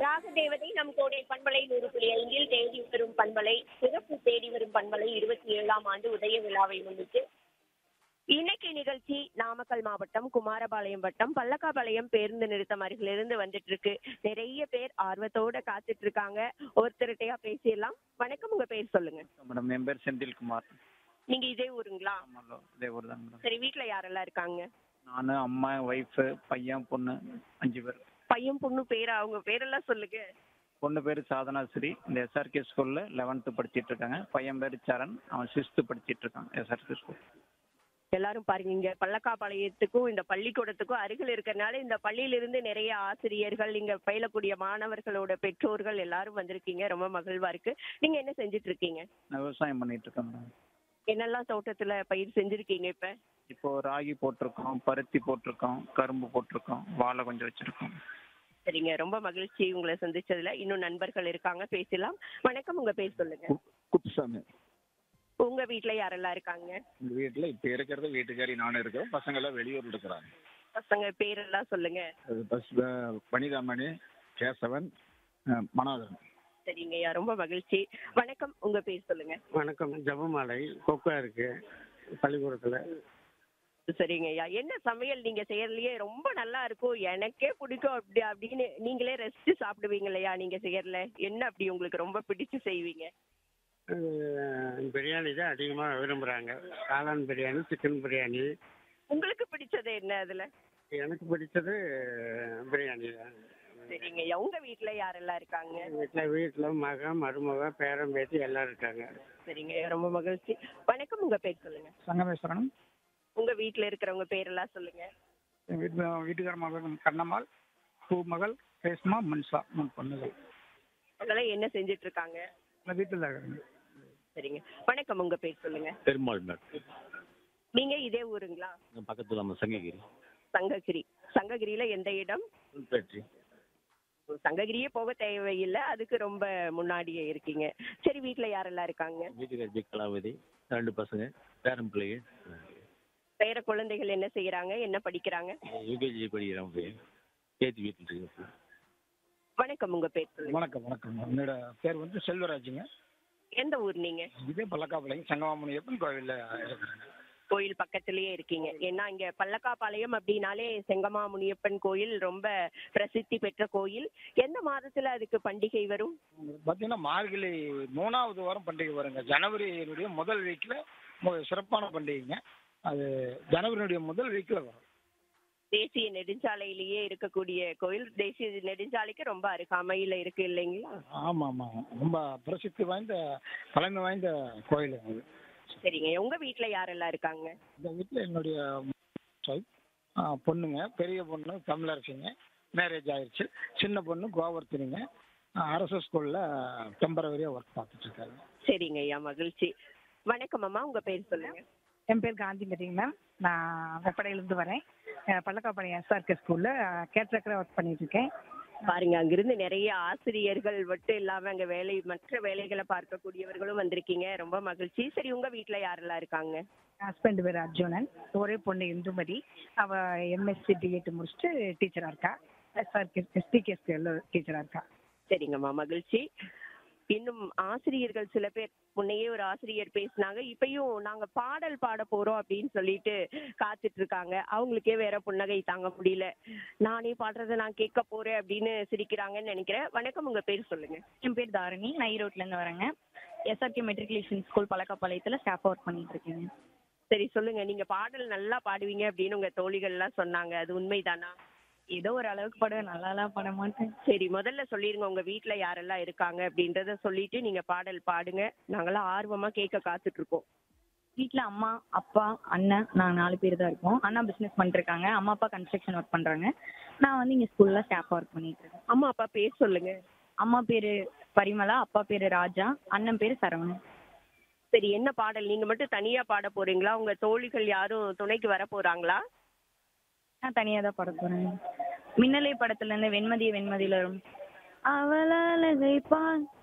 ராக தேவதை நம் கோடை பண்பலை நூறு புள்ளி ஐந்தில் தேடி வரும் பண்பலை சிறப்பு தேடி வரும் பண்பலை இருபத்தி ஏழாம் ஆண்டு உதய விழாவை முன்னிட்டு இன்னைக்கு நிகழ்ச்சி நாமக்கல் மாவட்டம் குமாரபாளையம் வட்டம் பல்லக்காபாளையம் பேருந்து நிறுத்தம் அருகிலிருந்து வந்துட்டு இருக்கு நிறைய பேர் ஆர்வத்தோட காத்துட்டு இருக்காங்க ஒருத்தருட்டையா பேசிடலாம் வணக்கம் உங்க பேர் சொல்லுங்க மேடம் என் பேர் செந்தில்குமார் நீங்க இதே ஊருங்களா ஆமாம் இதே ஊர் தான் மேடம் சரி வீட்ல யாரெல்லாம் இருக்காங்க நான் அம்மா ஒய்ஃபு பையன் பொண்ணு அஞ்சு பேர் பையன் பொண்ணு பேரா அவங்க பேரெல்லாம் சொல்லுங்க பொண்ணு பேர் சாதனா ஸ்ரீ இந்த எஸ்ஆர்கே ஸ்கூலில் லெவன்த்து படிச்சிட்டு இருக்காங்க பையன் பேர் சரண் அவன் சிக்ஸ்த்து படிச்சிட்டு இருக்கான் எஸ்ஆர்கே ஸ்கூல் எல்லாரும் பாருங்க இங்க பள்ளக்காப்பாளையத்துக்கும் இந்த பள்ளிக்கூடத்துக்கும் அருகில் இருக்கறனால இந்த பள்ளியிலிருந்து நிறைய ஆசிரியர்கள் இங்க பயிலக்கூடிய மாணவர்களோட பெற்றோர்கள் எல்லாரும் வந்திருக்கீங்க ரொம்ப மகிழ்வா இருக்கு நீங்க என்ன செஞ்சுட்டு இருக்கீங்க நான் விவசாயம் பண்ணிட்டு இருக்கேன் மேடம் என்னெல்லாம் தோட்டத்துல பயிர் செஞ்சிருக்கீங்க இப்ப இப்போ ராகி போட்டிருக்கோம் பருத்தி போட்டிருக்கோம் கரும்பு போட்டிருக்கோம் வாழை கொஞ்சம் வச்சிருக்கோம் சரிங்க ரொம்ப மகிழ்ச்சி உங்களை சந்திச்சதுல இன்னும் நண்பர்கள் இருக்காங்க பேசலாம் வணக்கம் உங்க பேர் சொல்லுங்க கு- குப்புசாமி உங்க வீட்ல யாரெல்லாம் இருக்காங்க இந்த வீட்டில் இப்போ இருக்கிறது வீட்டுக்காரி நானும் இருக்கிறோம் பசங்க எல்லாம் வெளியூர்ல இருக்கிறாங்க பசங்க பேரெல்லாம் சொல்லுங்க அது பஸ் அஹ், வனிதாமணி கேசவன் அஹ், மனோதரன் சரிங்கய்யா ரொம்ப மகிழ்ச்சி வணக்கம் உங்க பேர் சொல்லுங்க வணக்கம் ஜபமாலை கொக்கா இருக்கு பள்ளிக்கூடத்துல சரிங்க ஐயா என்ன சமையல் நீங்க செய்யறதுலயே ரொம்ப நல்லா இருக்கும் எனக்கே பிடிக்கும் அப்படி அப்படின்னு நீங்களே ரசிச்சு சாப்பிடுவீங்க இல்லையா நீங்க செய்யறதுல என்ன அப்படி உங்களுக்கு ரொம்ப பிடிச்சு செய்வீங்க அஹ் பிரியாணி தான் அதிகமாக விரும்புகிறாங்க காளான் பிரியாணி சிக்கன் பிரியாணி உங்களுக்கு பிடிச்சது என்ன அதுல எனக்கு பிடிச்சது பிரியாணி தான் சரிங்க ஐயா உங்க வீட்ல யாரெல்லாம் இருக்காங்க வீட்டில் வீட்டில் மகன் மருமக பேரன் பேத்தி எல்லாம் இருக்காங்க சரிங்க ஐயா ரொம்ப மகிழ்ச்சி வணக்கம் உங்க பேர் சொல்லுங்க சங்கமேஸ்வரன் உங்க வீட்ல இருக்கிறவங்க பேரெல்லாம் சொல்லுங்க என் வீட்டு வீட்டுக்கார மகள் கண்ணம்மாள் பூமகள் ரேஸ்மா மன்சா மூணு பொண்ணுகள் அவங்களாம் என்ன செஞ்சுட்டு இருக்காங்க நான் வீட்டில் தான் இருக்காங்க சரிங்க வணக்கம் உங்க பேர் சொல்லுங்க பெருமாள் மேடம் நீங்க இதே ஊருங்களா இங்க பக்கத்துல நம்ம சங்ககிரி சங்ககிரி சங்ககிரியில எந்த இடம் புல்பேட்ரி சங்ககிரியே போக தேவையில்லை அதுக்கு ரொம்ப முன்னாடியே இருக்கீங்க சரி வீட்ல யாரெல்லாம் இருக்காங்க வீட்டுக்கார் ஜி கலாவதி ரெண்டு பசங்க பேரன் பிள்ளைங்க வேற குழந்தைகள் என்ன செய்யறாங்க என்ன படிக்கிறாங்க யூகேஜி படிக்கிறான் பையன் பேத்தி வீட்டில் இருக்கு வணக்கம் உங்க பேர் சொல்லுங்க வணக்கம் வணக்கம் என்னோட பேர் வந்து செல்வராஜுங்க எந்த ஊர் நீங்க இதே பல்லக்காப்பாளையம் சங்கமாமுனியப்பன் கோவிலில் இருக்கிறேங்க கோயில் பக்கத்திலேயே இருக்கீங்க ஏன்னா இங்க பல்லக்காபாளையம் அப்படின்னாலே செங்கமா முனியப்பன் கோயில் ரொம்ப பிரசித்தி பெற்ற கோயில் எந்த மாதத்துல அதுக்கு பண்டிகை வரும் பார்த்தீங்கன்னா மார்கழி மூணாவது வாரம் பண்டிகை வருங்க ஜனவரியினுடைய முதல் வீக்கில் சிறப்பான பண்டிகைங்க அது ஜனவரியுடைய முதல் வீக்கில் வரும் தேசிய நெடுஞ்சாலையிலேயே இருக்கக்கூடிய கோயில் தேசிய நெடுஞ்சாலைக்கு ரொம்ப அருகாமையில இருக்கு இல்லைங்களா ஆமாம் ஆமாம் ரொம்ப பிரசித்தி வாய்ந்த பழமை வாய்ந்த கோயில் அது சரிங்க உங்க வீட்ல யாரெல்லாம் இருக்காங்க இந்த வீட்டில் என்னுடைய wife, ஆ, பொண்ணுங்க பெரிய பொண்ணு தமிழரசிங்க மேரேஜ் ஆயிடுச்சு சின்ன பொண்ணு கோவர்த்தினிங்க ஆ, அரசு ஸ்கூலில் டெம்பரவரியாக ஒர்க் பார்த்துட்டு இருக்காங்க சரிங்க ஐயா மகிழ்ச்சி வணக்கம் அம்மா உங்க பேர் சொல்லுங்க என் பேர் காந்திமதிங்க மேம் நான் வெப்படையிலேருந்து வரேன் அஹ் பல்லக்காப்பாளையம் எஸ்ஆர்கே ஸ்கூலில் கேட்ரக்கராக ஒர்க் பண்ணிட்டு இருக்கேன் பாருங்க அங்கிருந்து நிறைய ஆசிரியர்கள் மட்டும் இல்லாம அங்க வேலை மற்ற வேலைகளை பார்க்கக்கூடியவர்களும் வந்திருக்கீங்க ரொம்ப மகிழ்ச்சி சரி உங்க வீட்ல யாரெல்லாம் இருக்காங்க ஹஸ்பண்ட் பேர் அர்ஜுனன் ஒரே பொண்ணு இந்துமதி அவள் எம்எஸ்சி பிஎட் முடிச்சுட்டு டீச்சராக இருக்கா எஸ்ஆர்கே எஸ்டிகே ஸ்கூலில் டீச்சராக இருக்கா சரிங்கம்மா மகிழ்ச்சி இன்னும் ஆசிரியர்கள் சில பேர் முன்னையே ஒரு ஆசிரியர் பேசினாங்க இப்பயும் நாங்க பாடல் பாட போறோம் அப்படின்னு சொல்லிட்டு காத்துட்டு இருக்காங்க அவங்களுக்கே வேற புன்னகை தாங்க முடியல நானே பாடுறதை நான் கேட்க போறேன் அப்படின்னு சிரிக்கிறாங்கன்னு நினைக்கிறேன் வணக்கம் உங்க பேர் சொல்லுங்க என் பேர் தாரணி நான் ஈரோட்லேருந்து வரேங்க எஸ்ஆர்கே மெட்ரிகுலேஷன் ஸ்கூல் பழக்கப்பாளையத்தில் ஸ்டாஃப் ஒர்க் பண்ணிட்டு இருக்கேங்க சரி சொல்லுங்க நீங்க பாடல் நல்லா பாடுவீங்க அப்படின்னு உங்க தோழிகள் எல்லாம் சொன்னாங்க அது உண்மைதானா ஏதோ ஒரு அளவுக்கு பாடுவேன் நல்லாலாம் பாட மாட்டேன் சரி முதல்ல சொல்லிருங்க உங்க வீட்ல யாரெல்லாம் இருக்காங்க அப்படின்றத சொல்லிட்டு நீங்க பாடல் பாடுங்க நாங்கெல்லாம் ஆர்வமா கேட்க காத்துட்டு இருக்கோம் வீட்டில் அம்மா அப்பா அண்ணன் நான் நாலு பேர் தான் இருக்கோம் அண்ணா பிஸ்னஸ் பண்ணிருக்காங்க அம்மா அப்பா கன்ஸ்ட்ரக்ஷன் ஒர்க் பண்ணுறாங்க நான் வந்து இங்கே ஸ்கூலில் ஸ்டாஃப் ஒர்க் பண்ணிட்டு இருக்கேன் அம்மா அப்பா பேர் சொல்லுங்க அம்மா பேர் பரிமளா அப்பா பேர் ராஜா அண்ணன் பேர் சரவணன் சரி என்ன பாடல் நீங்க மட்டும் தனியா பாட போறீங்களா உங்க தோழிகள் யாரும் துணைக்கு வர போறாங்களா நான் தனியாக தான் பாட போகிறேன் மின்னலை படத்துலேருந்து வெண்மதிய வெண்மதியில வரும் அவள் அழகை பார்